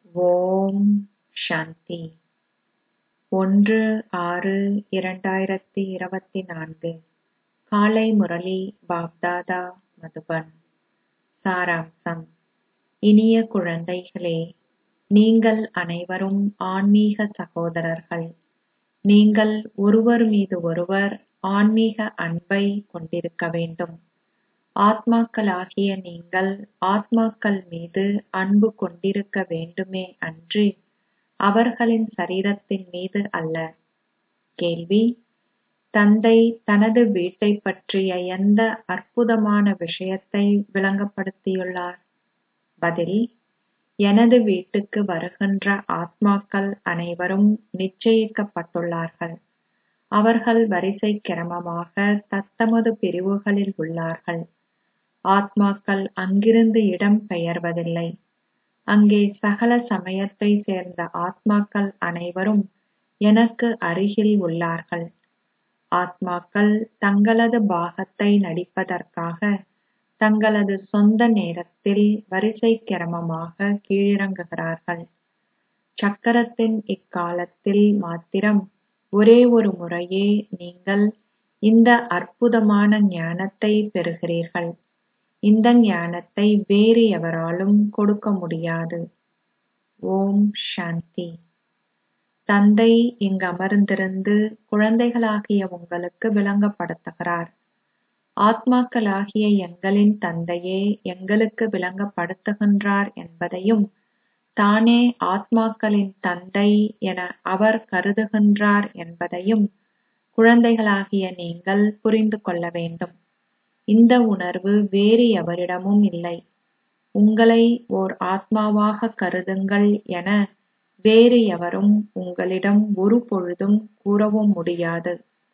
ஓம் சாந்தி ஒன்று ஆறு இரண்டாயிரத்தி இருபத்தி நான்கு காலை முரளி பாப்தாதா மதுபன் சாராம்சம் இனிய குழந்தைகளே நீங்கள் அனைவரும் ஆன்மீக சகோதரர்கள் நீங்கள் ஒருவர் மீது ஒருவர் ஆன்மீக அன்பை கொண்டிருக்க வேண்டும் ஆத்மாக்களாகிய நீங்கள் ஆத்மாக்கள் மீது அன்பு கொண்டிருக்க வேண்டுமே அன்றி அவர்களின் சரீரத்தின் மீது அல்ல கேள்வி தந்தை தனது வீட்டைப் பற்றிய எந்த அற்புதமான விஷயத்தை விளங்கப்படுத்தியுள்ளார் பதில் எனது வீட்டுக்கு வருகின்ற ஆத்மாக்கள் அனைவரும் நிச்சயிக்கப்பட்டுள்ளார்கள் அவர்கள் வரிசை கிரமமாக தத்தமது பிரிவுகளில் உள்ளார்கள் ஆத்மாக்கள் அங்கிருந்து இடம் பெயர்வதில்லை அங்கே சகல சமயத்தை சேர்ந்த ஆத்மாக்கள் அனைவரும் எனக்கு அருகில் உள்ளார்கள் ஆத்மாக்கள் தங்களது பாகத்தை நடிப்பதற்காக தங்களது சொந்த நேரத்தில் வரிசை கிரமமாக கீழிறங்குகிறார்கள் சக்கரத்தின் இக்காலத்தில் மாத்திரம் ஒரே ஒரு முறையே நீங்கள் இந்த அற்புதமான ஞானத்தை பெறுகிறீர்கள் இந்த ஞானத்தை வேறு எவராலும் கொடுக்க முடியாது ஓம் சாந்தி தந்தை இங்கு அமர்ந்திருந்து குழந்தைகளாகிய உங்களுக்கு விளங்கப்படுத்துகிறார் ஆத்மாக்களாகிய எங்களின் தந்தையே எங்களுக்கு விளங்கப்படுத்துகின்றார் என்பதையும் தானே ஆத்மாக்களின் தந்தை என அவர் கருதுகின்றார் என்பதையும் குழந்தைகளாகிய நீங்கள் புரிந்து கொள்ள வேண்டும் இந்த உணர்வு வேறு எவரிடமும் இல்லை உங்களை ஓர் ஆத்மாவாக கருதுங்கள் என வேறு எவரும் உங்களிடம் ஒரு பொழுதும் கூறவும் முடியாது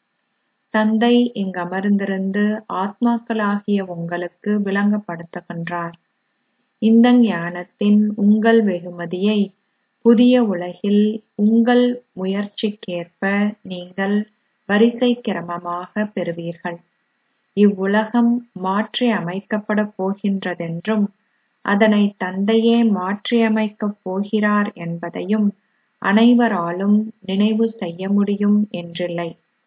தந்தை இங்கு அமர்ந்திருந்து ஆத்மாக்களாகிய உங்களுக்கு விளங்கப்படுத்துகின்றார் இந்த ஞானத்தின் உங்கள் வெகுமதியை புதிய உலகில் உங்கள் முயற்சிக்கேற்ப நீங்கள் வரிசை கிரமமாக பெறுவீர்கள் இவ்வுலகம் மாற்றி அமைக்கப்படப் போகின்றதென்றும் அதனை தந்தையே மாற்றியமைக்கப் போகிறார் என்பதையும் அனைவராலும் நினைவு செய்ய முடியும் என்றில்லை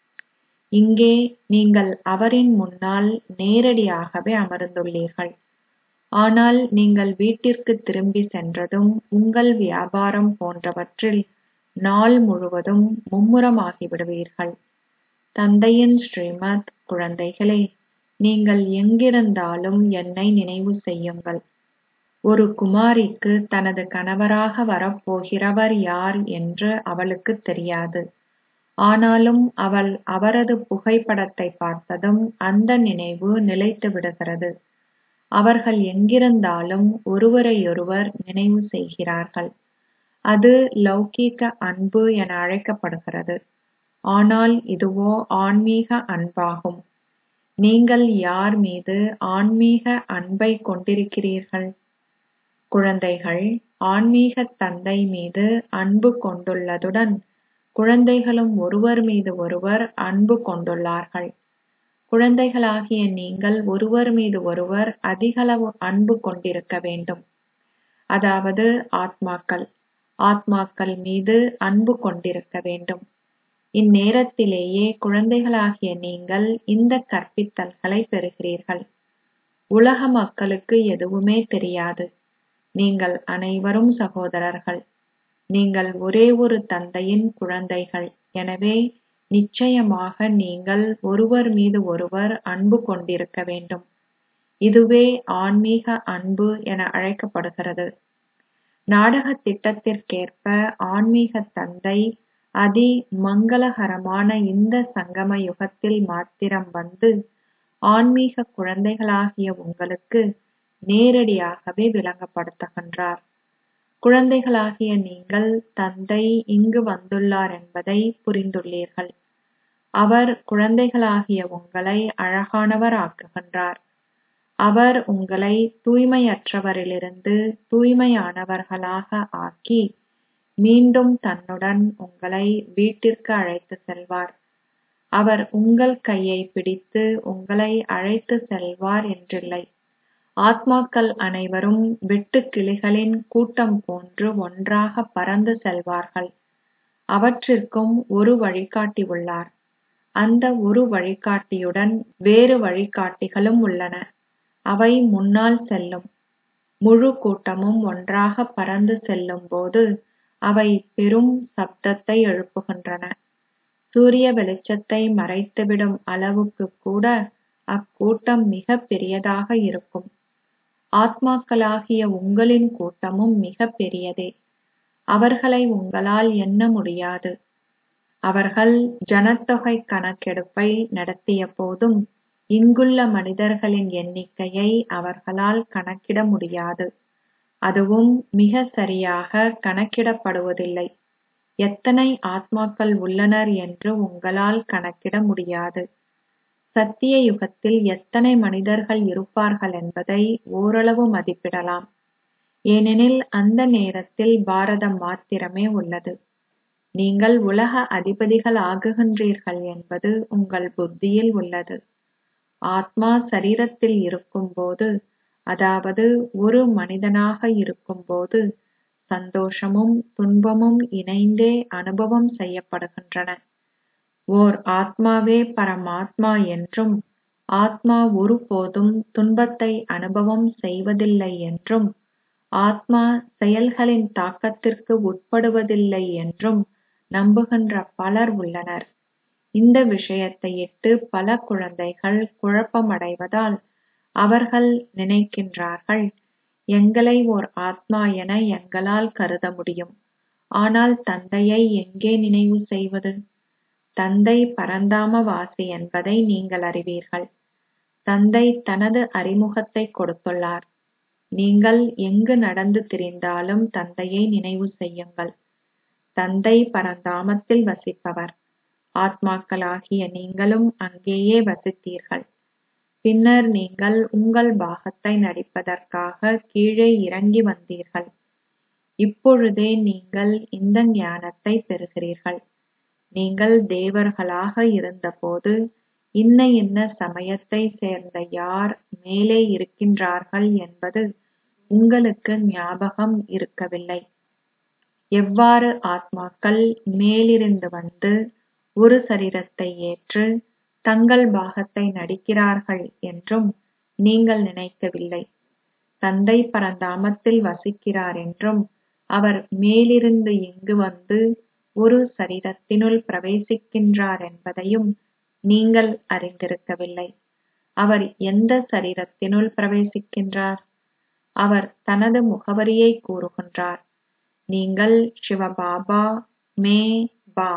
இங்கே நீங்கள் அவரின் முன்னால் நேரடியாகவே அமர்ந்துள்ளீர்கள் ஆனால் நீங்கள் வீட்டிற்கு திரும்பி சென்றதும் உங்கள் வியாபாரம் போன்றவற்றில் நாள் முழுவதும் மும்முரமாகிவிடுவீர்கள் தந்தையின் ஸ்ரீமத் குழந்தைகளே நீங்கள் எங்கிருந்தாலும் என்னை நினைவு செய்யுங்கள் ஒரு குமாரிக்கு தனது கணவராக வரப்போகிறவர் யார் என்று அவளுக்கு தெரியாது ஆனாலும் அவள் அவரது புகைப்படத்தை பார்த்ததும் அந்த நினைவு நிலைத்து விடுகிறது அவர்கள் எங்கிருந்தாலும் ஒருவரையொருவர் நினைவு செய்கிறார்கள் அது லௌகீக அன்பு என அழைக்கப்படுகிறது ஆனால் இதுவோ ஆன்மீக அன்பாகும் நீங்கள் யார் மீது ஆன்மீக அன்பை கொண்டிருக்கிறீர்கள் குழந்தைகள் ஆன்மீக தந்தை மீது அன்பு கொண்டுள்ளதுடன் குழந்தைகளும் ஒருவர் மீது ஒருவர் அன்பு கொண்டுள்ளார்கள் குழந்தைகளாகிய நீங்கள் ஒருவர் மீது ஒருவர் அதிகளவு அன்பு கொண்டிருக்க வேண்டும் அதாவது ஆத்மாக்கள் ஆத்மாக்கள் மீது அன்பு கொண்டிருக்க வேண்டும் இந்நேரத்திலேயே குழந்தைகளாகிய நீங்கள் இந்த கற்பித்தல்களை பெறுகிறீர்கள் உலக மக்களுக்கு எதுவுமே தெரியாது நீங்கள் அனைவரும் சகோதரர்கள் நீங்கள் ஒரே ஒரு தந்தையின் குழந்தைகள் எனவே நிச்சயமாக நீங்கள் ஒருவர் மீது ஒருவர் அன்பு கொண்டிருக்க வேண்டும் இதுவே ஆன்மீக அன்பு என அழைக்கப்படுகிறது நாடக திட்டத்திற்கேற்ப ஆன்மீக தந்தை அதி மங்களகரமான இந்த சங்கம யுகத்தில் மாத்திரம் வந்து ஆன்மீக குழந்தைகளாகிய உங்களுக்கு நேரடியாகவே விளங்கப்படுத்துகின்றார் குழந்தைகளாகிய நீங்கள் தந்தை இங்கு வந்துள்ளார் என்பதை புரிந்துள்ளீர்கள் அவர் குழந்தைகளாகிய உங்களை அழகானவர் ஆக்குகின்றார் அவர் உங்களை தூய்மையற்றவரிலிருந்து தூய்மையானவர்களாக ஆக்கி மீண்டும் தன்னுடன் உங்களை வீட்டிற்கு அழைத்து செல்வார் அவர் உங்கள் கையை பிடித்து உங்களை அழைத்து செல்வார் என்றில்லை ஆத்மாக்கள் அனைவரும் வெட்டுக்கிளிகளின் கூட்டம் போன்று ஒன்றாக பறந்து செல்வார்கள் அவற்றிற்கும் ஒரு வழிகாட்டி உள்ளார் அந்த ஒரு வழிகாட்டியுடன் வேறு வழிகாட்டிகளும் உள்ளன அவை முன்னால் செல்லும் முழு கூட்டமும் ஒன்றாக பறந்து செல்லும் போது அவை பெரும் சப்தத்தை எழுப்புகின்றன சூரிய வெளிச்சத்தை மறைத்துவிடும் அளவுக்கு கூட அக்கூட்டம் மிக பெரியதாக இருக்கும் ஆத்மாக்களாகிய உங்களின் கூட்டமும் மிக பெரியதே அவர்களை உங்களால் எண்ண முடியாது அவர்கள் ஜனத்தொகை கணக்கெடுப்பை நடத்திய போதும் இங்குள்ள மனிதர்களின் எண்ணிக்கையை அவர்களால் கணக்கிட முடியாது அதுவும் மிக சரியாக கணக்கிடப்படுவதில்லை எத்தனை ஆத்மாக்கள் உள்ளனர் என்று உங்களால் கணக்கிட முடியாது சத்திய யுகத்தில் எத்தனை மனிதர்கள் இருப்பார்கள் என்பதை ஓரளவு மதிப்பிடலாம் ஏனெனில் அந்த நேரத்தில் பாரதம் மாத்திரமே உள்ளது நீங்கள் உலக அதிபதிகள் ஆகுகின்றீர்கள் என்பது உங்கள் புத்தியில் உள்ளது ஆத்மா சரீரத்தில் இருக்கும்போது அதாவது ஒரு மனிதனாக இருக்கும்போது சந்தோஷமும் துன்பமும் இணைந்தே அனுபவம் செய்யப்படுகின்றன ஓர் ஆத்மாவே பரமாத்மா என்றும் ஆத்மா ஒருபோதும் துன்பத்தை அனுபவம் செய்வதில்லை என்றும் ஆத்மா செயல்களின் தாக்கத்திற்கு உட்படுவதில்லை என்றும் நம்புகின்ற பலர் உள்ளனர் இந்த விஷயத்தையிட்டு பல குழந்தைகள் குழப்பமடைவதால் அவர்கள் நினைக்கின்றார்கள் எங்களை ஓர் ஆத்மா என எங்களால் கருத முடியும் ஆனால் தந்தையை எங்கே நினைவு செய்வது தந்தை பரந்தாமவாசி என்பதை நீங்கள் அறிவீர்கள் தந்தை தனது அறிமுகத்தை கொடுத்துள்ளார் நீங்கள் எங்கு நடந்து திரிந்தாலும் தந்தையை நினைவு செய்யுங்கள் தந்தை பரந்தாமத்தில் வசிப்பவர் ஆத்மாக்களாகிய நீங்களும் அங்கேயே வசித்தீர்கள் பின்னர் நீங்கள் உங்கள் பாகத்தை நடிப்பதற்காக கீழே இறங்கி வந்தீர்கள் இப்பொழுதே நீங்கள் இந்த ஞானத்தை பெறுகிறீர்கள் நீங்கள் தேவர்களாக இருந்தபோது இன்ன இன்ன சமயத்தை சேர்ந்த யார் மேலே இருக்கின்றார்கள் என்பது உங்களுக்கு ஞாபகம் இருக்கவில்லை எவ்வாறு ஆத்மாக்கள் மேலிருந்து வந்து ஒரு சரீரத்தை ஏற்று தங்கள் பாகத்தை நடிக்கிறார்கள் என்றும் நீங்கள் நினைக்கவில்லை தந்தை பரந்தாமத்தில் வசிக்கிறார் என்றும் அவர் மேலிருந்து இங்கு வந்து ஒரு சரீரத்தினுள் பிரவேசிக்கின்றார் என்பதையும் நீங்கள் அறிந்திருக்கவில்லை அவர் எந்த சரீரத்தினுள் பிரவேசிக்கின்றார் அவர் தனது முகவரியை கூறுகின்றார் நீங்கள் சிவபாபா மே பா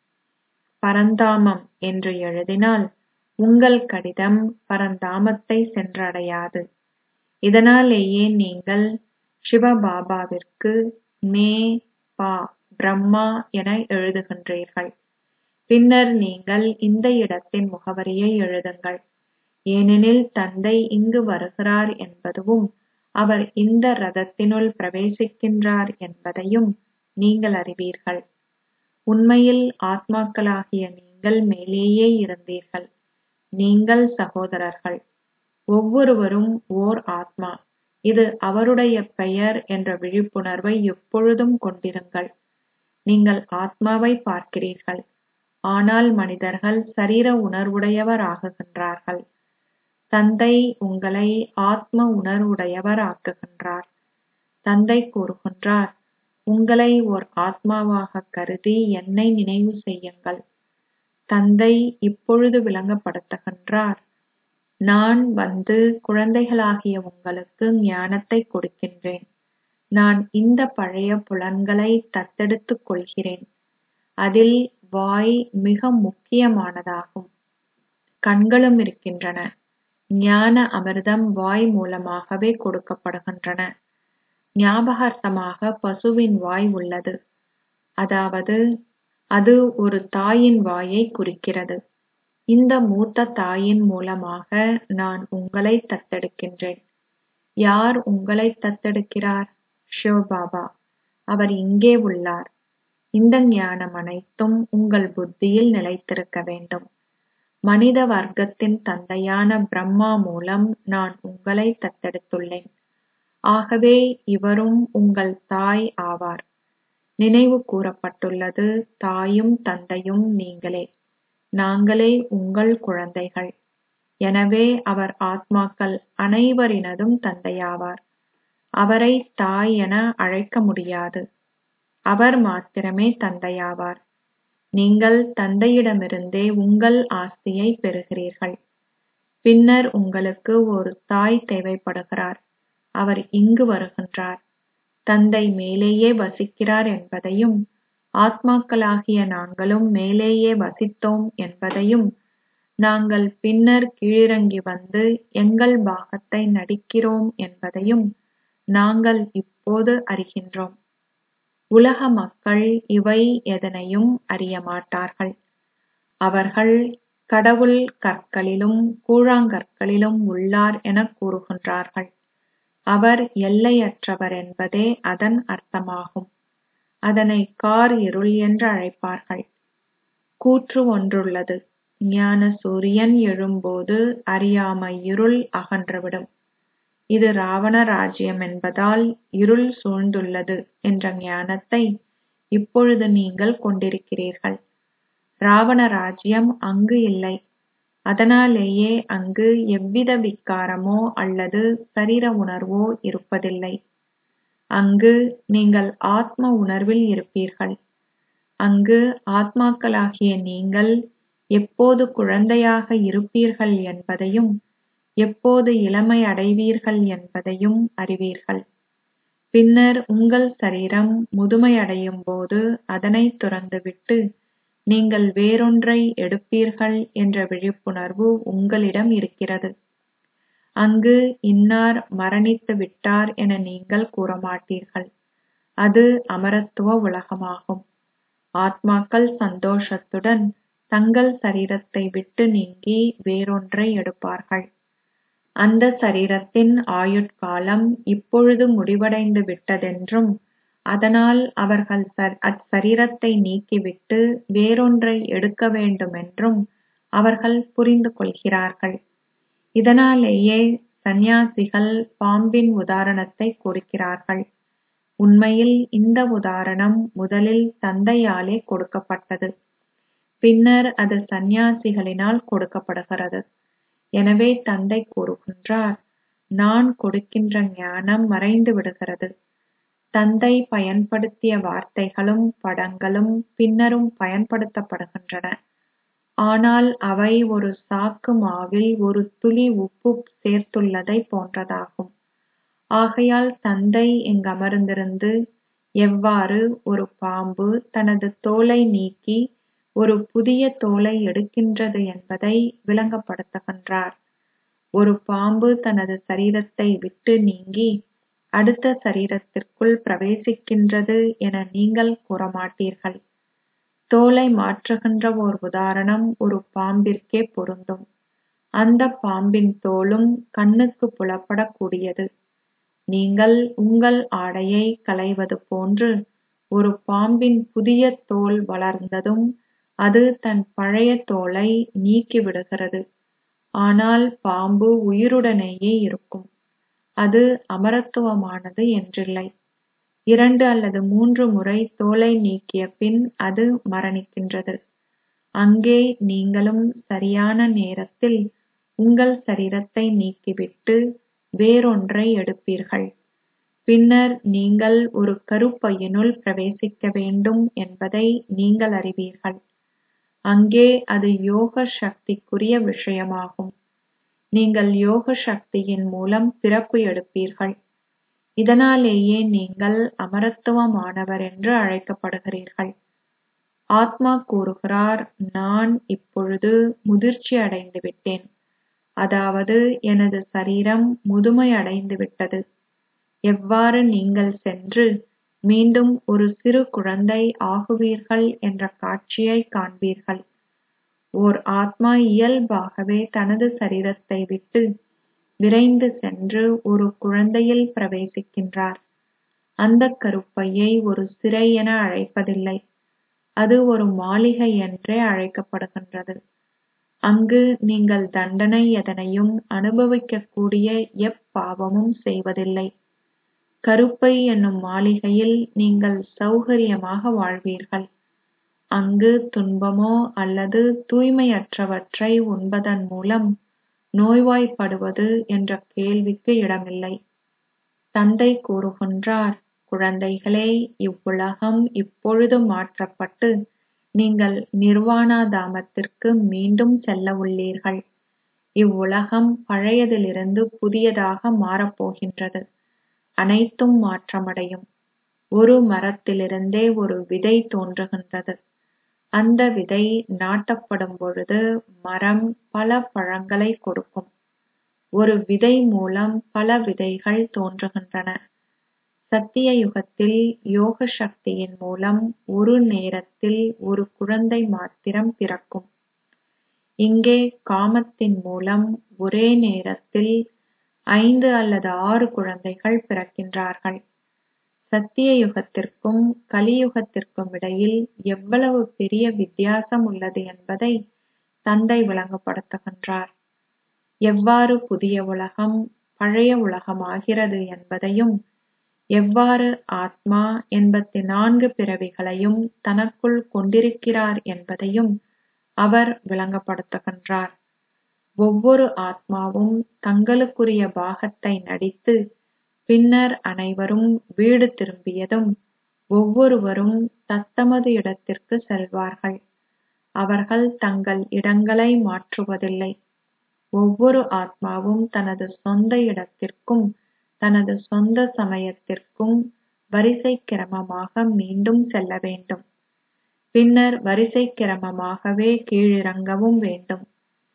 பரந்தாமம் என்று எழுதினால் உங்கள் கடிதம் பரந்தாமத்தை சென்றடையாது இதனாலேயே நீங்கள் சிவபாபாவிற்கு மே பா பிரம்மா என எழுதுகின்றீர்கள் பின்னர் நீங்கள் இந்த இடத்தின் முகவரியை எழுதுங்கள் ஏனெனில் தந்தை இங்கு வருகிறார் என்பதுவும் அவர் இந்த ரதத்தினுள் பிரவேசிக்கின்றார் என்பதையும் நீங்கள் அறிவீர்கள் உண்மையில் ஆத்மாக்களாகிய நீங்கள் மேலேயே இருந்தீர்கள் நீங்கள் சகோதரர்கள் ஒவ்வொருவரும் ஓர் ஆத்மா இது அவருடைய பெயர் என்ற விழிப்புணர்வை எப்பொழுதும் கொண்டிருங்கள் நீங்கள் ஆத்மாவை பார்க்கிறீர்கள் ஆனால் மனிதர்கள் சரீர உணர்வுடையவர் ஆகுகின்றார்கள் தந்தை உங்களை ஆத்ம உணர்வுடையவர் ஆக்குகின்றார் தந்தை கூறுகின்றார் உங்களை ஓர் ஆத்மாவாக கருதி என்னை நினைவு செய்யுங்கள் தந்தை இப்பொழுது விளங்கப்படுத்துகின்றார் நான் வந்து குழந்தைகளாகிய உங்களுக்கு ஞானத்தை கொடுக்கின்றேன் நான் இந்த பழைய புலன்களை தத்தெடுத்துக் கொள்கிறேன் அதில் வாய் மிக முக்கியமானதாகும் கண்களும் இருக்கின்றன ஞான அமிர்தம் வாய் மூலமாகவே கொடுக்கப்படுகின்றன ஞாபகார்த்தமாக பசுவின் வாய் உள்ளது அதாவது அது ஒரு தாயின் வாயை குறிக்கிறது இந்த மூத்த தாயின் மூலமாக நான் உங்களை தத்தெடுக்கின்றேன் யார் உங்களை தத்தெடுக்கிறார் சிவபாபா அவர் இங்கே உள்ளார் இந்த ஞானம் அனைத்தும் உங்கள் புத்தியில் நிலைத்திருக்க வேண்டும் மனித வர்க்கத்தின் தந்தையான பிரம்மா மூலம் நான் உங்களை தத்தெடுத்துள்ளேன் ஆகவே இவரும் உங்கள் தாய் ஆவார் நினைவு கூறப்பட்டுள்ளது தாயும் தந்தையும் நீங்களே நாங்களே உங்கள் குழந்தைகள் எனவே அவர் ஆத்மாக்கள் அனைவரினதும் தந்தையாவார் அவரை தாய் என அழைக்க முடியாது அவர் மாத்திரமே தந்தையாவார் நீங்கள் தந்தையிடமிருந்தே உங்கள் ஆஸ்தியை பெறுகிறீர்கள் பின்னர் உங்களுக்கு ஒரு தாய் தேவைப்படுகிறார் அவர் இங்கு வருகின்றார் தந்தை மேலேயே வசிக்கிறார் என்பதையும் ஆத்மாக்களாகிய நாங்களும் மேலேயே வசித்தோம் என்பதையும் நாங்கள் பின்னர் கீழிறங்கி வந்து எங்கள் பாகத்தை நடிக்கிறோம் என்பதையும் நாங்கள் இப்போது அறிகின்றோம் உலக மக்கள் இவை எதனையும் அறியமாட்டார்கள் அவர்கள் கடவுள் கற்களிலும் கூழாங்கற்களிலும் உள்ளார் எனக் கூறுகின்றார்கள் அவர் எல்லையற்றவர் என்பதே அதன் அர்த்தமாகும் அதனை கார் இருள் என்று அழைப்பார்கள் கூற்று ஒன்றுள்ளது ஞான சூரியன் எழும்போது அறியாமை இருள் அகன்றுவிடும் இது ராவண ராஜ்யம் என்பதால் இருள் சூழ்ந்துள்ளது என்ற ஞானத்தை இப்பொழுது நீங்கள் கொண்டிருக்கிறீர்கள் ராவண ராஜ்யம் அங்கு இல்லை அதனாலேயே அங்கு எவ்வித விக்காரமோ அல்லது சரீர உணர்வோ இருப்பதில்லை அங்கு நீங்கள் ஆத்ம உணர்வில் இருப்பீர்கள் அங்கு ஆத்மாக்களாகிய நீங்கள் எப்போது குழந்தையாக இருப்பீர்கள் என்பதையும் எப்போது இளமை அடைவீர்கள் என்பதையும் அறிவீர்கள் பின்னர் உங்கள் சரீரம் முதுமையடையும் போது அதனை துறந்துவிட்டு நீங்கள் வேறொன்றை எடுப்பீர்கள் என்ற விழிப்புணர்வு உங்களிடம் இருக்கிறது அங்கு இன்னார் மரணித்து விட்டார் என நீங்கள் கூறமாட்டீர்கள் அது அமரத்துவ உலகமாகும் ஆத்மாக்கள் சந்தோஷத்துடன் தங்கள் சரீரத்தை விட்டு நீங்கி வேறொன்றை எடுப்பார்கள் அந்த சரீரத்தின் ஆயுட்காலம் இப்பொழுது முடிவடைந்து விட்டதென்றும் அதனால் அவர்கள் அச்சரீரத்தை நீக்கிவிட்டு வேறொன்றை எடுக்க வேண்டுமென்றும் அவர்கள் புரிந்து கொள்கிறார்கள் இதனாலேயே சந்நியாசிகள் பாம்பின் உதாரணத்தை கொடுக்கிறார்கள் உண்மையில் இந்த உதாரணம் முதலில் தந்தையாலே கொடுக்கப்பட்டது பின்னர் அது சந்நியாசிகளினால் கொடுக்கப்படுகிறது எனவே தந்தை கூறுகின்றார் நான் கொடுக்கின்ற ஞானம் மறைந்து விடுகிறது தந்தை பயன்படுத்திய வார்த்தைகளும் படங்களும் பின்னரும் பயன்படுத்தப்படுகின்றன ஆனால் அவை ஒரு சாக்கு மாவில் ஒரு துளி உப்பு சேர்த்துள்ளதை போன்றதாகும் ஆகையால் தந்தை இங்கமர்ந்திருந்து எவ்வாறு ஒரு பாம்பு தனது தோலை நீக்கி ஒரு புதிய தோலை எடுக்கின்றது என்பதை விளங்கப்படுத்துகின்றார் ஒரு பாம்பு தனது சரீரத்தை விட்டு நீங்கி அடுத்த சரீரத்திற்குள் பிரவேசிக்கின்றது என நீங்கள் கூறமாட்டீர்கள் தோலை மாற்றுகின்ற ஓர் உதாரணம் ஒரு பாம்பிற்கே பொருந்தும் அந்த பாம்பின் தோலும் கண்ணுக்கு புலப்படக்கூடியது நீங்கள் உங்கள் ஆடையை களைவது போன்று ஒரு பாம்பின் புதிய தோல் வளர்ந்ததும் அது தன் பழைய தோலை நீக்கிவிடுகிறது ஆனால் பாம்பு உயிருடனேயே இருக்கும் அது அமரத்துவமானது என்றில்லை இரண்டு அல்லது மூன்று முறை தோலை நீக்கிய பின் அது மரணிக்கின்றது அங்கே நீங்களும் சரியான நேரத்தில் உங்கள் சரீரத்தை நீக்கிவிட்டு வேறொன்றை எடுப்பீர்கள் பின்னர் நீங்கள் ஒரு கருப்பையினுள் பிரவேசிக்க வேண்டும் என்பதை நீங்கள் அறிவீர்கள் அங்கே அது யோக சக்திக்குரிய விஷயமாகும் நீங்கள் யோக சக்தியின் மூலம் பிறப்பு எடுப்பீர்கள் இதனாலேயே நீங்கள் அமரத்துவமானவர் என்று அழைக்கப்படுகிறீர்கள் ஆத்மா கூறுகிறார் நான் இப்பொழுது முதிர்ச்சி அடைந்து விட்டேன் அதாவது எனது சரீரம் முதுமை அடைந்து விட்டது எவ்வாறு நீங்கள் சென்று மீண்டும் ஒரு சிறு குழந்தை ஆகுவீர்கள் என்ற காட்சியை காண்பீர்கள் ஓர் ஆத்மா இயல்பாகவே தனது சரீரத்தை விட்டு விரைந்து சென்று ஒரு குழந்தையில் பிரவேசிக்கின்றார் அந்த கருப்பையை ஒரு சிறை என அழைப்பதில்லை அது ஒரு மாளிகை என்றே அழைக்கப்படுகின்றது அங்கு நீங்கள் தண்டனை எதனையும் அனுபவிக்கக்கூடிய எப்பாவமும் செய்வதில்லை கருப்பை என்னும் மாளிகையில் நீங்கள் சௌகரியமாக வாழ்வீர்கள் அங்கு துன்பமோ அல்லது தூய்மையற்றவற்றை உண்பதன் மூலம் நோய்வாய்ப்படுவது என்ற கேள்விக்கு இடமில்லை தந்தை கூறுகின்றார் குழந்தைகளே இவ்வுலகம் இப்பொழுது மாற்றப்பட்டு நீங்கள் நிர்வாணா தாமத்திற்கு மீண்டும் செல்ல உள்ளீர்கள் இவ்வுலகம் பழையதிலிருந்து புதியதாக மாறப்போகின்றது அனைத்தும் மாற்றமடையும் ஒரு மரத்திலிருந்தே ஒரு விதை தோன்றுகின்றது அந்த விதை நாட்டப்படும் பொழுது மரம் பல பழங்களை கொடுக்கும் ஒரு விதை மூலம் பல விதைகள் தோன்றுகின்றன சத்திய யுகத்தில் யோக சக்தியின் மூலம் ஒரு நேரத்தில் ஒரு குழந்தை மாத்திரம் பிறக்கும் இங்கே காமத்தின் மூலம் ஒரே நேரத்தில் ஐந்து அல்லது ஆறு குழந்தைகள் பிறக்கின்றார்கள் சத்திய யுகத்திற்கும் கலியுகத்திற்கும் இடையில் எவ்வளவு பெரிய வித்தியாசம் உள்ளது என்பதை தந்தை விளங்கப்படுத்துகின்றார் எவ்வாறு புதிய உலகம் பழைய உலகமாகிறது என்பதையும் எவ்வாறு ஆத்மா எண்பத்தி நான்கு பிறவிகளையும் தனக்குள் கொண்டிருக்கிறார் என்பதையும் அவர் விளங்கப்படுத்துகின்றார் ஒவ்வொரு ஆத்மாவும் தங்களுக்குரிய பாகத்தை நடித்து பின்னர் அனைவரும் வீடு திரும்பியதும் ஒவ்வொருவரும் தத்தமது இடத்திற்கு செல்வார்கள் அவர்கள் தங்கள் இடங்களை மாற்றுவதில்லை ஒவ்வொரு ஆத்மாவும் தனது சொந்த இடத்திற்கும் தனது சொந்த சமயத்திற்கும் வரிசை கிரமமாக மீண்டும் செல்ல வேண்டும் பின்னர் வரிசை கிரமமாகவே கீழிறங்கவும் வேண்டும்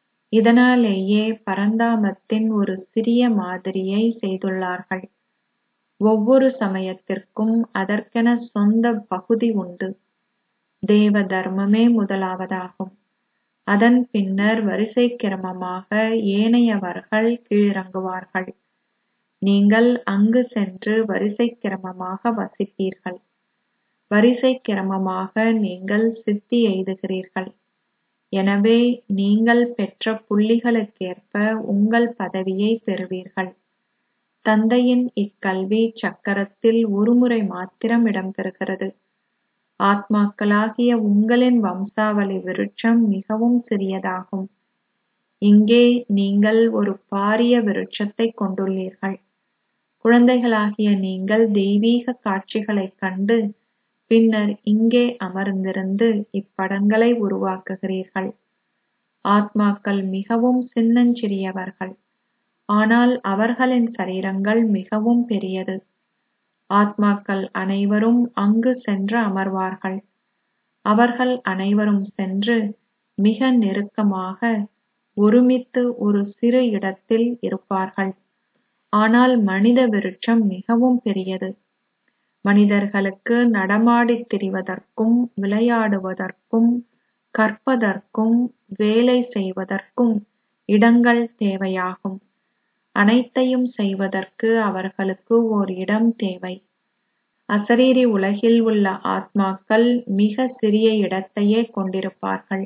இதனாலேயே பரந்தாமத்தின் ஒரு சிறிய மாதிரியை செய்துள்ளார்கள் ஒவ்வொரு சமயத்திற்கும் அதற்கென சொந்த பகுதி உண்டு தேவ தர்மமே முதலாவதாகும் அதன் பின்னர் வரிசை கிரமமாக ஏனையவர்கள் கீழிறங்குவார்கள் நீங்கள் அங்கு சென்று வரிசை கிரமமாக வசிப்பீர்கள் வரிசை கிரமமாக நீங்கள் சித்தி எய்துகிறீர்கள் எனவே நீங்கள் பெற்ற புள்ளிகளுக்கேற்ப உங்கள் பதவியை பெறுவீர்கள் தந்தையின் இக்கல்வி சக்கரத்தில் ஒருமுறை மாத்திரம் இடம்பெறுகிறது ஆத்மாக்களாகிய உங்களின் வம்சாவளி விருட்சம் மிகவும் சிறியதாகும் இங்கே நீங்கள் ஒரு பாரிய விருட்சத்தை கொண்டுள்ளீர்கள் குழந்தைகளாகிய நீங்கள் தெய்வீக காட்சிகளைக் கண்டு பின்னர் இங்கே அமர்ந்திருந்து இப்படங்களை உருவாக்குகிறீர்கள் ஆத்மாக்கள் மிகவும் சின்னஞ்சிறியவர்கள் ஆனால் அவர்களின் சரீரங்கள் மிகவும் பெரியது ஆத்மாக்கள் அனைவரும் அங்கு சென்று அமர்வார்கள் அவர்கள் அனைவரும் சென்று மிக நெருக்கமாக ஒருமித்து ஒரு சிறு இடத்தில் இருப்பார்கள் ஆனால் மனித விருட்சம் மிகவும் பெரியது மனிதர்களுக்கு நடமாடித் திரிவதற்கும் விளையாடுவதற்கும் கற்பதற்கும் வேலை செய்வதற்கும் இடங்கள் தேவையாகும் அனைத்தையும் செய்வதற்கு அவர்களுக்கு ஓர் இடம் தேவை அசரீரி உலகில் உள்ள ஆத்மாக்கள் மிக சிறிய இடத்தையே கொண்டிருப்பார்கள்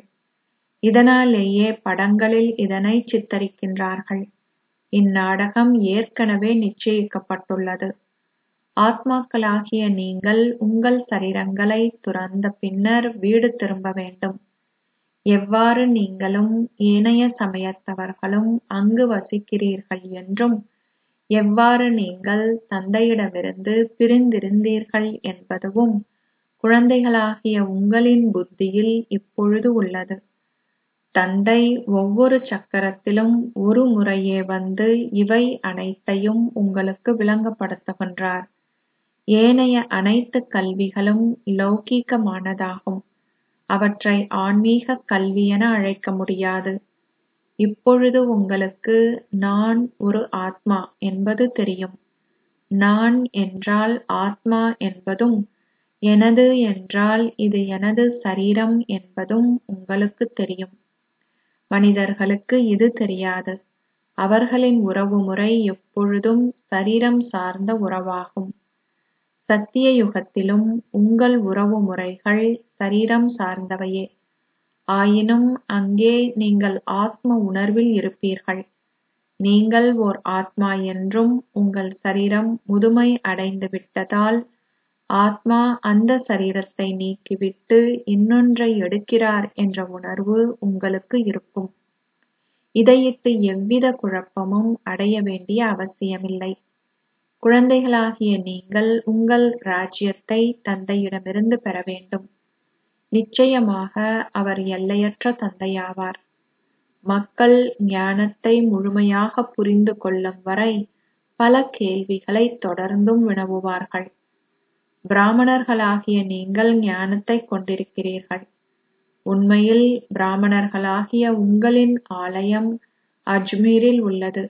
இதனாலேயே படங்களில் இதனை சித்தரிக்கின்றார்கள் இந்நாடகம் ஏற்கனவே நிச்சயிக்கப்பட்டுள்ளது ஆத்மாக்களாகிய நீங்கள் உங்கள் சரீரங்களை துறந்த பின்னர் வீடு திரும்ப வேண்டும் எவ்வாறு நீங்களும் ஏனைய சமயத்தவர்களும் அங்கு வசிக்கிறீர்கள் என்றும் எவ்வாறு நீங்கள் தந்தையிடமிருந்து பிரிந்திருந்தீர்கள் என்பதுவும் குழந்தைகளாகிய உங்களின் புத்தியில் இப்பொழுது உள்ளது தந்தை ஒவ்வொரு சக்கரத்திலும் ஒரு முறையே வந்து இவை அனைத்தையும் உங்களுக்கு விளங்கப்படுத்துகின்றார் ஏனைய அனைத்து கல்விகளும் லௌகீகமானதாகும் அவற்றை ஆன்மீக கல்வி என அழைக்க முடியாது இப்பொழுது உங்களுக்கு நான் ஒரு ஆத்மா என்பது தெரியும் நான் என்றால் ஆத்மா என்பதும் எனது என்றால் இது எனது சரீரம் என்பதும் உங்களுக்கு தெரியும் மனிதர்களுக்கு இது தெரியாது அவர்களின் உறவுமுறை எப்பொழுதும் சரீரம் சார்ந்த உறவாகும் சத்திய யுகத்திலும் உங்கள் உறவு முறைகள் சரீரம் சார்ந்தவையே ஆயினும் அங்கே நீங்கள் ஆத்ம உணர்வில் இருப்பீர்கள் நீங்கள் ஓர் ஆத்மா என்றும் உங்கள் சரீரம் முதுமை அடைந்து விட்டதால் ஆத்மா அந்த சரீரத்தை நீக்கிவிட்டு இன்னொன்றை எடுக்கிறார் என்ற உணர்வு உங்களுக்கு இருக்கும் இதையிட்டு எவ்வித குழப்பமும் அடைய வேண்டிய அவசியமில்லை குழந்தைகளாகிய நீங்கள் உங்கள் ராஜ்யத்தை தந்தையிடமிருந்து பெற வேண்டும் நிச்சயமாக அவர் எல்லையற்ற தந்தையாவார் மக்கள் ஞானத்தை முழுமையாக புரிந்து கொள்ளும் வரை பல கேள்விகளை தொடர்ந்தும் வினவுவார்கள் பிராமணர்களாகிய நீங்கள் ஞானத்தை கொண்டிருக்கிறீர்கள் உண்மையில் பிராமணர்களாகிய உங்களின் ஆலயம் அஜ்மீரில் உள்ளது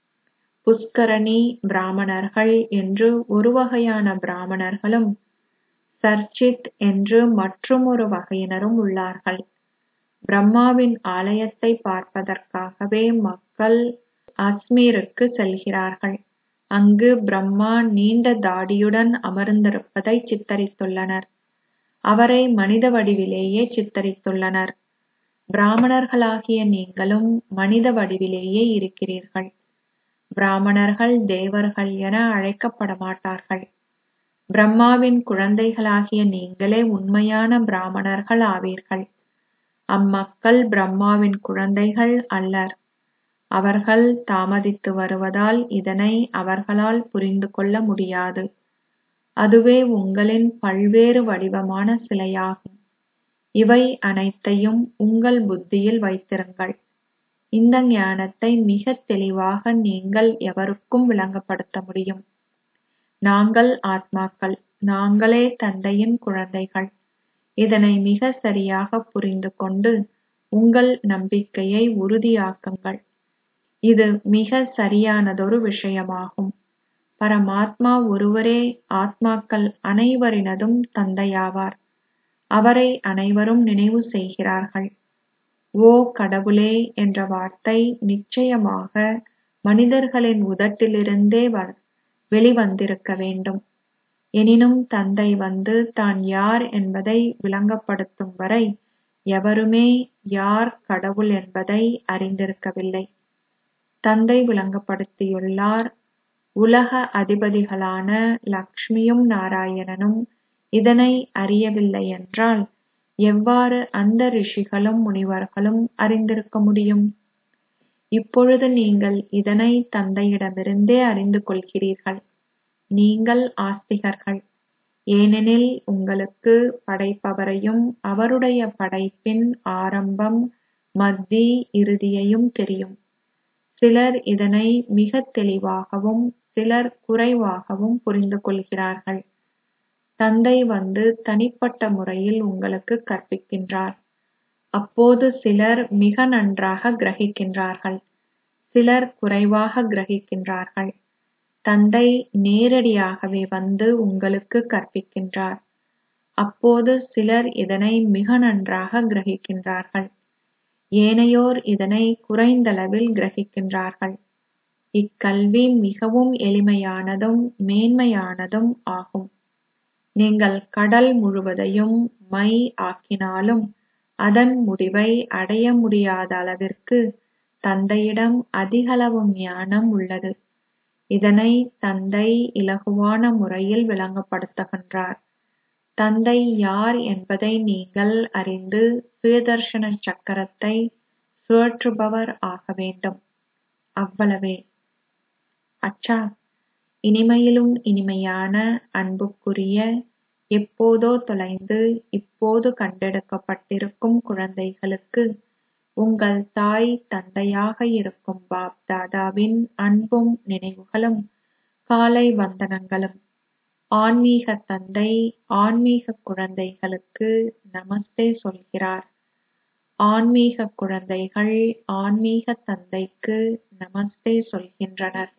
புஷ்கரணி பிராமணர்கள் என்று ஒரு வகையான பிராமணர்களும் சர்ச்சித் என்று மற்றுமொரு வகையினரும் உள்ளார்கள் பிரம்மாவின் ஆலயத்தை பார்ப்பதற்காகவே மக்கள் அஜ்மீருக்கு செல்கிறார்கள் அங்கு பிரம்மா நீண்ட தாடியுடன் அமர்ந்திருப்பதை சித்தரித்துள்ளனர் அவரை மனித வடிவிலேயே சித்தரித்துள்ளனர் பிராமணர்களாகிய நீங்களும் மனித வடிவிலேயே இருக்கிறீர்கள் பிராமணர்கள் தேவர்கள் என அழைக்கப்பட மாட்டார்கள் பிரம்மாவின் குழந்தைகளாகிய நீங்களே உண்மையான பிராமணர்கள் ஆவீர்கள் அம்மக்கள் பிரம்மாவின் குழந்தைகள் அல்லர் அவர்கள் தாமதித்து வருவதால் இதனை அவர்களால் புரிந்து கொள்ள முடியாது அதுவே உங்களின் பல்வேறு வடிவமான சிலையாகும் இவை அனைத்தையும் உங்கள் புத்தியில் வைத்திருங்கள் இந்த ஞானத்தை மிக தெளிவாக நீங்கள் எவருக்கும் விளங்கப்படுத்த முடியும் நாங்கள் ஆத்மாக்கள் நாங்களே தந்தையின் குழந்தைகள் இதனை மிக சரியாக புரிந்து கொண்டு உங்கள் நம்பிக்கையை உறுதியாக்குங்கள் இது மிக சரியானதொரு விஷயமாகும் பரமாத்மா ஒருவரே ஆத்மாக்கள் அனைவரினதும் தந்தையாவார் அவரை அனைவரும் நினைவு செய்கிறார்கள் ஓ கடவுளே என்ற வார்த்தை நிச்சயமாக மனிதர்களின் உதட்டிலிருந்தே வெளிவந்திருக்க வேண்டும் எனினும் தந்தை வந்து தான் யார் என்பதை விளங்கப்படுத்தும் வரை எவருமே யார் கடவுள் என்பதை அறிந்திருக்கவில்லை தந்தை விளங்கப்படுத்தியுள்ளார் உலக அதிபதிகளான லக்ஷ்மியும் நாராயணனும் இதனை அறியவில்லை என்றால் எவ்வாறு அந்த ரிஷிகளும் முனிவர்களும் அறிந்திருக்க முடியும் இப்பொழுது நீங்கள் இதனை தந்தையிடமிருந்தே அறிந்து கொள்கிறீர்கள் நீங்கள் ஆஸ்திகர்கள் ஏனெனில் உங்களுக்கு படைப்பவரையும் அவருடைய படைப்பின் ஆரம்பம் மத்தி இறுதியையும் தெரியும் சிலர் இதனை மிக தெளிவாகவும் சிலர் குறைவாகவும் புரிந்து கொள்கிறார்கள் தந்தை வந்து தனிப்பட்ட முறையில் உங்களுக்கு கற்பிக்கின்றார் அப்போது சிலர் மிக நன்றாக கிரகிக்கின்றார்கள் சிலர் குறைவாக கிரகிக்கின்றார்கள் தந்தை நேரடியாகவே வந்து உங்களுக்கு கற்பிக்கின்றார் அப்போது சிலர் இதனை மிக நன்றாக கிரகிக்கின்றார்கள் ஏனையோர் இதனை குறைந்தளவில் கிரகிக்கின்றார்கள் இக்கல்வி மிகவும் எளிமையானதும் மேன்மையானதும் ஆகும் நீங்கள் கடல் முழுவதையும் மை ஆக்கினாலும் அதன் முடிவை அடைய முடியாத அளவிற்கு தந்தையிடம் அதிகளவு ஞானம் உள்ளது இதனை தந்தை இலகுவான முறையில் விளங்கப்படுத்துகின்றார் தந்தை யார் என்பதை நீங்கள் அறிந்து சுயதர்ஷன சக்கரத்தை சுழற்றுபவர் ஆக வேண்டும் அவ்வளவே அச்சா இனிமையிலும் இனிமையான அன்புக்குரிய எப்போதோ தொலைந்து இப்போது கண்டெடுக்கப்பட்டிருக்கும் குழந்தைகளுக்கு உங்கள் தாய் தந்தையாக இருக்கும் பாப் தாதாவின் அன்பும் நினைவுகளும் காலை வந்தனங்களும் ஆன்மீக தந்தை ஆன்மீக குழந்தைகளுக்கு நமஸ்தே சொல்கிறார் ஆன்மீக குழந்தைகள் ஆன்மீக தந்தைக்கு நமஸ்தே சொல்கின்றனர்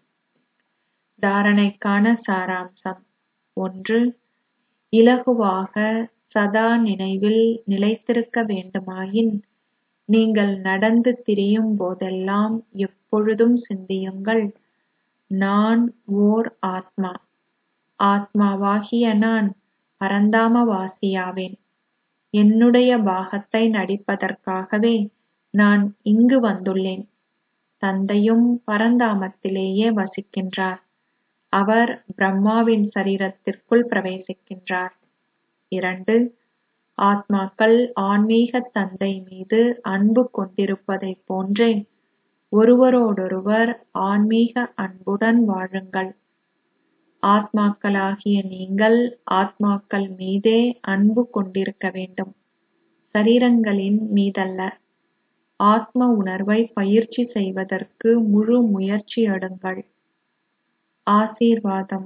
தாரணைக்கான சாராம்சம் ஒன்று இலகுவாக சதா நினைவில் நிலைத்திருக்க வேண்டுமாயின் நீங்கள் நடந்து திரியும் போதெல்லாம் எப்பொழுதும் சிந்தியுங்கள் நான் ஓர் ஆத்மா ஆத்மாவாகிய நான் பரந்தாமவாசியாவேன் என்னுடைய பாகத்தை நடிப்பதற்காகவே நான் இங்கு வந்துள்ளேன் தந்தையும் பரந்தாமத்திலேயே வசிக்கின்றார் அவர் பிரம்மாவின் சரீரத்திற்குள் பிரவேசிக்கின்றார் இரண்டு ஆத்மாக்கள் ஆன்மீக தந்தை மீது அன்பு கொண்டிருப்பதைப் போன்றே ஒருவரோடொருவர் ஆன்மீக அன்புடன் வாழுங்கள் ஆத்மாக்களாகிய நீங்கள் ஆத்மாக்கள் மீதே அன்பு கொண்டிருக்க வேண்டும் சரீரங்களின் மீதல்ல ஆத்ம உணர்வை பயிற்சி செய்வதற்கு முழு முயற்சி எடுங்கள் ஆசீர்வாதம்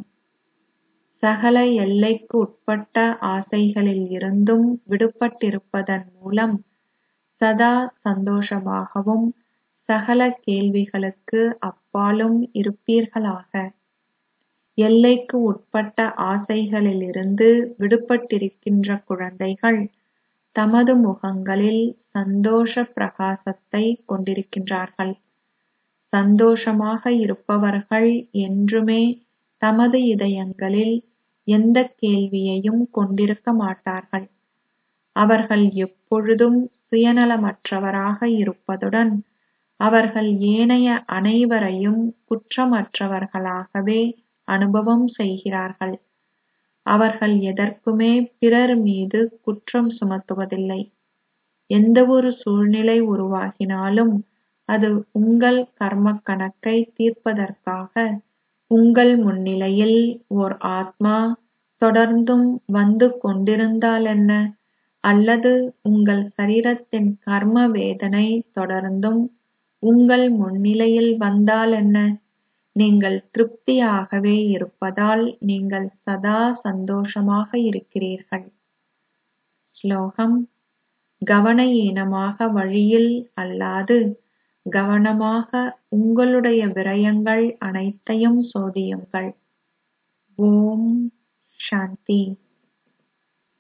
சகல எல்லைக்கு உட்பட்ட ஆசைகளில் இருந்தும் விடுபட்டிருப்பதன் மூலம் சதா சந்தோஷமாகவும் சகல கேள்விகளுக்கு அப்பாலும் இருப்பீர்களாக எல்லைக்கு உட்பட்ட ஆசைகளிலிருந்து விடுபட்டிருக்கின்ற குழந்தைகள் தமது முகங்களில் சந்தோஷ பிரகாசத்தை கொண்டிருக்கின்றார்கள் சந்தோஷமாக இருப்பவர்கள் என்றுமே தமது இதயங்களில் எந்த கேள்வியையும் கொண்டிருக்க மாட்டார்கள் அவர்கள் எப்பொழுதும் சுயநலமற்றவராக இருப்பதுடன் அவர்கள் ஏனைய அனைவரையும் குற்றமற்றவர்களாகவே அனுபவம் செய்கிறார்கள் அவர்கள் எதற்குமே பிறர் மீது குற்றம் சுமத்துவதில்லை எந்தவொரு சூழ்நிலை உருவாகினாலும் அது உங்கள் கர்ம கணக்கை தீர்ப்பதற்காக உங்கள் முன்னிலையில் ஓர் ஆத்மா தொடர்ந்தும் வந்து கொண்டிருந்தாலென்ன அல்லது உங்கள் சரீரத்தின் கர்ம வேதனை தொடர்ந்தும் உங்கள் முன்னிலையில் வந்தாலென்ன நீங்கள் திருப்தியாகவே இருப்பதால் நீங்கள் சதா சந்தோஷமாக இருக்கிறீர்கள் ஸ்லோகம் கவன ஈனமாக வழியில் அல்லாது கவனமாக உங்களுடைய விரயங்கள் அனைத்தையும் சோதியுங்கள் ஓம் சாந்தி